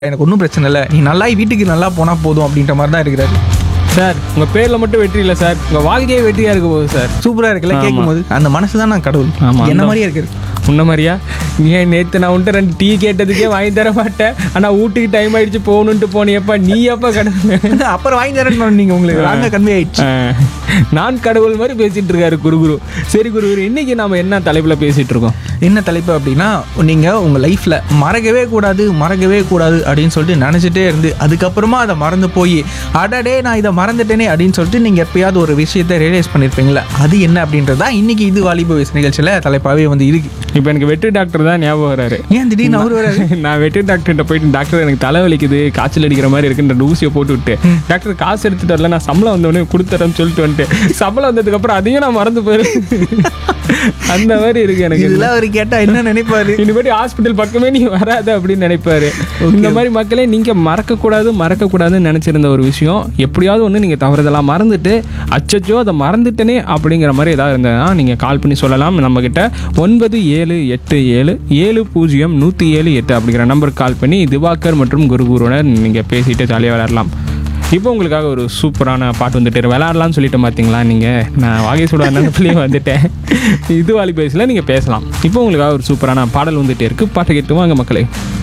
எனக்கு ஒன்றும் பிரச்சனை இல்லை நீ நல்லா வீட்டுக்கு நல்லா போனால் போதும் அப்படின்ற மாதிரி தான் இருக்கிறாரு சார் உங்க பேர்ல மட்டும் வெற்றி இல்லை சார் உங்க வாழ்க்கையே வெற்றியா இருக்க போகுது சார் சூப்பராக இருக்குல்ல ஆமா. கேட்கும்போது அந்த மனசு தான் நான் கடவுள் ஆமா, என்ன அந்த- மாதிரியே இருக்காரு உன்ன மாதிரியா ஏன் நேற்று நான் உன்ட்ட ரெண்டு டீ கேட்டதுக்கே வாங்கி தர மாட்டேன் ஆனால் வீட்டுக்கு டைம் ஆயிடுச்சு போகணுன்ட்டு போனியப்பா நீ எப்போ கடவுள் அப்புறம் வாங்கி தரேன்னு நீங்கள் உங்களுக்கு வாங்க கன்வே ஆயிடுச்சு ஆஹ், நான் கடவுள் மாதிரி பேசிட்டு இருக்காரு குருகுரு சரி குருகுரு இன்னைக்கு நாம என்ன தலைப்புல பேசிட்டு இருக்கோம் என்ன தலைப்பு அப்படின்னா நீங்கள் உங்கள் லைஃப்பில் மறக்கவே கூடாது மறக்கவே கூடாது அப்படின்னு சொல்லிட்டு நினச்சிட்டே இருந்து அதுக்கப்புறமா அதை மறந்து போய் அடடே நான் இதை மறந்துட்டேனே அப்படின்னு சொல்லிட்டு நீங்கள் எப்பயாவது ஒரு விஷயத்தை ரியலைஸ் பண்ணியிருப்பீங்களா அது என்ன அப்படின்றது தான் இன்றைக்கி இது வாலிப வயசு நிகழ்ச்சியில் தலைப்பாகவே வந்து இருக்கு இப்போ எனக்கு வெற்றி டாக்டர் தான் ஞாபகம் வராரு ஏன் திடீர்னு அவர் வராரு நான் வெற்றி டாக்டர்கிட்ட போயிட்டு டாக்டர் எனக்கு தலை வலிக்குது காய்ச்சல் அடிக்கிற மாதிரி இருக்குன்ற ஊசியை போட்டு விட்டு டாக்டர் காசு எடுத்துட்டு வரல நான் சம்பளம் வந்தோடனே கொடுத்துறேன்னு சொல்லிட்டு வந்துட்டு சம்பளம் வந்ததுக்கு அப்புறம் அதையும் நான் மறந்து போயிரு அந்த மாதிரி இருக்கு எனக்கு இதெல்லாம் அவர் கேட்டால் என்ன நினைப்பாரு இனிமேட்டு ஹாஸ்பிட்டல் பக்கமே நீ வராத அப்படின்னு நினைப்பாரு இந்த மாதிரி மக்களே நீங்க மறக்கக்கூடாது மறக்கக்கூடாதுன்னு நினைச்சிருந்த ஒரு விஷயம் எப்படியாவது ஒன்று நீங்க தவறுதெல்லாம் மறந்துட்டு அச்சச்சோ அதை மறந்துட்டனே அப்படிங்கிற மாதிரி ஏதாவது இருந்ததுன்னா நீங்க கால் பண்ணி சொல்லலாம் நம்ம கிட்ட ஒன்பது ஏழு எட்டு ஏழு ஏழு பூஜ்ஜியம் நூற்றி ஏழு எட்டு அப்படிங்கிற நம்பருக்கு கால் பண்ணி திவாகர் மற்றும் குருகுருனர் நீங்க பேசிட்டு ஜாலியாக விளையாடலாம் இப்போ உங்களுக்காக ஒரு சூப்பரான பாட்டு வந்துட்டு இருக்கு. விளையாடலாம்னு சொல்லிட்டு பார்த்தீங்களா நீங்கள் நான் வாகேஷோட நினைப்புலேயே வந்துட்டேன் இது வாலி பேஸில் நீங்கள் பேசலாம் இப்போ உங்களுக்காக ஒரு சூப்பரான பாடல் வந்துட்டே இருக்கு பாட்டை கேட்டு வாங்க மக்களே